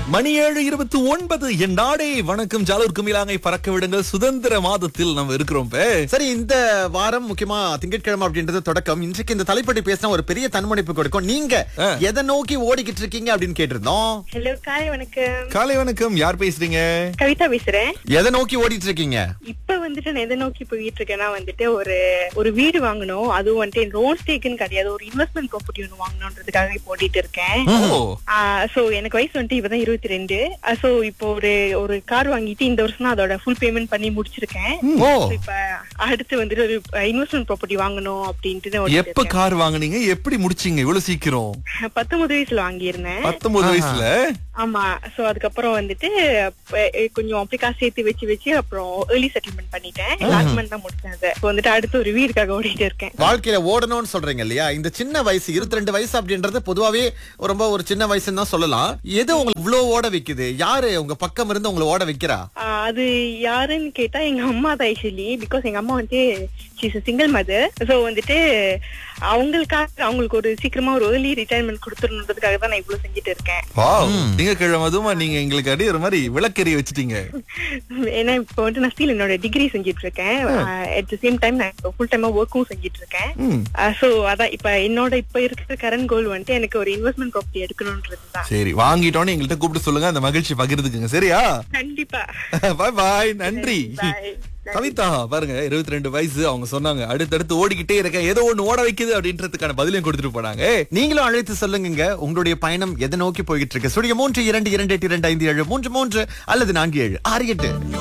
மணி ஏழு இருபத்தி ஒன்பது என் நாடே வணக்கம் ஜாலூர் குமிலாங்கை பறக்க விடுங்கள் சுதந்திர மாதத்தில் நம்ம இருக்கிறோம் இப்ப. சரி இந்த வாரம் முக்கியமா திங்கட்கிழமை அப்படின்றது தொடக்கம் இன்றைக்கு இந்த தலைப்படி பேசினா ஒரு பெரிய தன்முனைப்பு கொடுக்கும் நீங்க ஆ. எதை நோக்கி ஓடிக்கிட்டு இருக்கீங்க அப்படின்னு கேட்டிருந்தோம் ஹலோ காலை வணக்கம் காலை வணக்கம் யார் பேசுறீங்க கவிதா பேசுறேன் எதை நோக்கி ஓடிட்டு இருக்கீங்க இப்ப வந்துட்டு நான் எதை நோக்கி போயிட்டு இருக்கேன்னா வந்துட்டு ஒரு ஒரு வீடு வாங்கணும் அதுவும் வந்துட்டு லோன் ஸ்டேக்குன்னு கிடையாது ஒரு இன்வெஸ்ட்மெண்ட் ப்ராப்பர்ட்டி ஒன்று வாங்கணுன்றதுக்காக இப்போ ஓடிட்டு இருக்கேன் ஓ சோ எனக்கு வயசு வந்துட்டு இப்பதான் இருபத்தி ரெண்டு சோ இப்போ ஒரு ஒரு கார் வாங்கிட்டு இந்த வருஷம் தான் அதோட ஃபுல் பேமெண்ட் பண்ணி முடிச்சிருக்கேன் ஓ So, இப்ப அடுத்து வந்துட்டு ஒரு இன்வெஸ்ட்மெண்ட் ப்ராப்பர்ட்டி வாங்கணும் அப்படின்ட்டு நான் ஓடிட்டு எப்ப கார் வாங்குனீங்க எப்படி முடிச்சீங்க இவ்வளவு சீக்கிரம் இருக்கேன். பத்தொன்பது வயசுல வாங்கியிருந்தேன் பத்தொன்பது வயசுல ஆமா சோ அதுக்கப்புறம் வந்துட்டு அப்ப, எ, கொஞ்சம் அப்படி காசு சேர்த்து வச்சு வச்சு அப்புறம் ஏர்லி செட்டில்மெண்ட் பண்ணிட்டேன் லாஸ்ட் மந்த் தான் முடிச்சேன் அதை இப்போ வந்துட்டு அடுத்து ஒரு வீடுக்காக ஓடிட்டு இருக்கேன் வாழ்க்கையில ஓடணும்னு சொல்றீங்க இல்லையா இந்த சின்ன வயசு இருபத்தி ரெண்டு வயசு அப்படின்றது பொதுவாவே ரொம்ப ஒரு சின்ன வயசுன்னு தான் சொல்லலாம் எது உங்களுக்கு இவ்வளவு ஓட வைக்குது யாரு உங்க பக்கம் இருந்து உங்களை ஓட வைக்கிறா ஆஹ் அது யாருன்னு கேட்டா எங்க அம்மா தான் ஆக்சுவலி பிகாஸ் எங்க அம்மா வந்துட்டு ஷீஸ் சிங்கிள் மதர் சோ வந்துட்டு அவங்களுக்காக அவங்களுக்கு ஒரு சீக்கிரமா ஒரு ஏர்லி ரிட்டையர்மெண்ட் கொடுத்துருன்றதுக்காக தான் நான் இவ்வளவு செஞ்சுட்டு இருக்கேன் வாவ் திங்கக்கிழமை அதுமா நீங்க எங்களுக்கு அடி ஒரு மாதிரி விளக்கெறி வச்சிட்டீங்க ஏன்னா இப்போ வந்துட்டு நான் ஸ்டில் என்னோட டிகிரி செஞ்சுட்டு இருக்கேன் அட் த சேம் டைம் நான் இப்போ ஃபுல் டைமா ஒர்க்கும் செஞ்சுட்டு இருக்கேன் ம். சோ அதான் இப்ப என்னோட இப்ப இருக்கிற கரண்ட் கோல் வந்துட்டு எனக்கு ஒரு இன்வெஸ்ட்மெண்ட் ப்ராப்பர்ட்டி எடுக்கணும்ன்றதுதான் சரி வாங்கிட்டோன்னு எங்கள்கிட்ட கூப்பிட்டு சொல்லுங்க அந்த மகிழ்ச்சி பகிர்ந்துக்குங்க சரியா கண்டிப்பா பாய் பாய் நன்றி Bye. கவிதா பாருங்க இருபத்தி ரெண்டு வயசு அவங்க சொன்னாங்க அடுத்தடுத்து ஓடிக்கிட்டே இருக்கேன் ஏதோ ஒண்ணு ஓட வைக்குது அப்படின்றதுக்கான பதிலையும் கொடுத்துட்டு போனாங்க நீங்களும் அழைத்து சொல்லுங்க உங்களுடைய பயணம் எதை நோக்கி போய்கிட்டு இருக்கு சுடிய மூன்று இரண்டு இரண்டு எட்டு இரண்டு ஐந்து ஏழு மூன்று மூன்று அல்லது நான்கு ஏழு ஆறு எட்டு